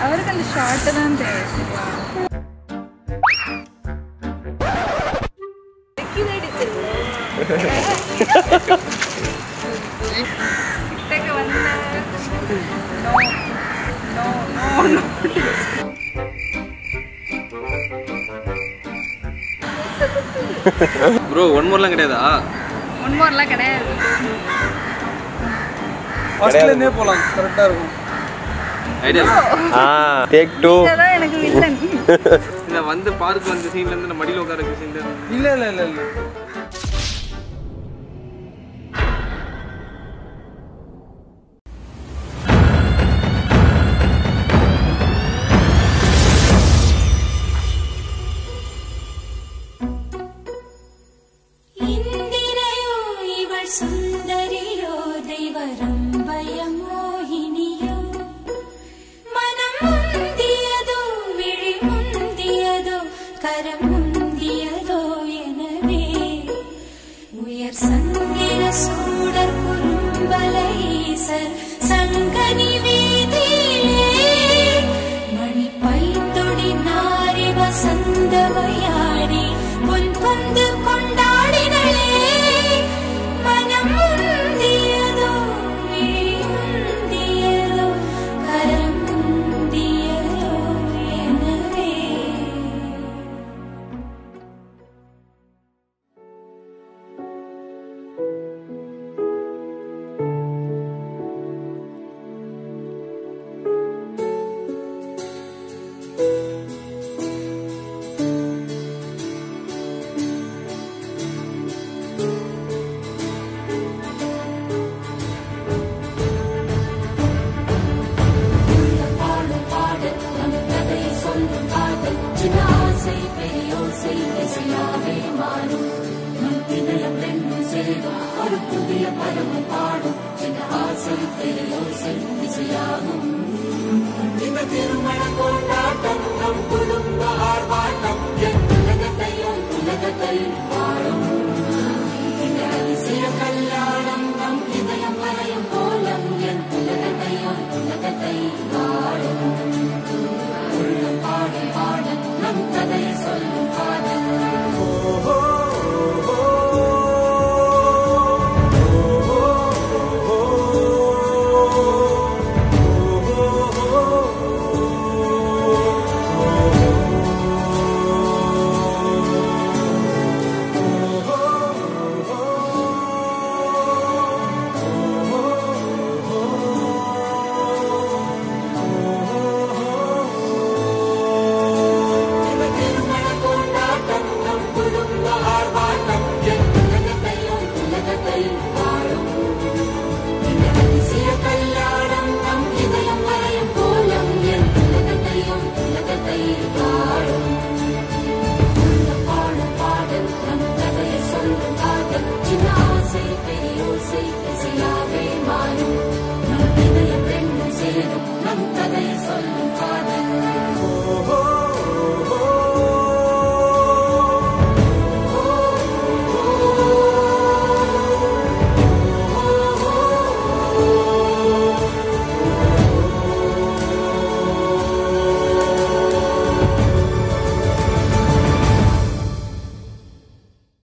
அவருக்கு அந்த ஷார்ட்டு தான் தேவை சரியா? கிட்டக்க வந்த no no no no bro one மோர்லாம் கிடையாதா முன்மோர்லாம் கிடையாது ஃபர்ஸ்ட்லேருந்தே போகலாம் கரெக்டாக இருக்கும் ஐடியா ஆ டேக் டூ இதான் எனக்கு வில்லன் இந்த வந்து பார்க் வந்த சீன்ல இருந்து நம்ம மடியில உட்கார சீன் இல்லை இல்லை இல்லை இல்லை ഇന്ദിരയോ ഇവൾ സുന്ദരിയോ ദൈവരംഭയ മോഹിനിയോ മനം മുന്തിയതോ വിഴി മുന്തിയതോ കരം മുന്തിയതോ எனவே உயர் சங்கிர சூடர் குறும்பலை ஈசர் சங்கனி வீதியிலே மணி பைந்தொடி நாரி வசந்தவையாடி பொன் பொந்து கொண்டாடினளே மனம் முந்தியதோ விழி முந்தியதோ கரம் முந்தியதோ எனவே பாடும் பாடல் நம் கதை சொல்லும் காதல் சின்ன ஆசை பெரியோசை இசையாவே மாறும் நம் திணையம் ரெண்டும் சேரும் ஒரு புதிய பருவம் பாடும் சின்ன ஆசை பெரியோசை இசையாகும் இந்த திருமண கொண்ட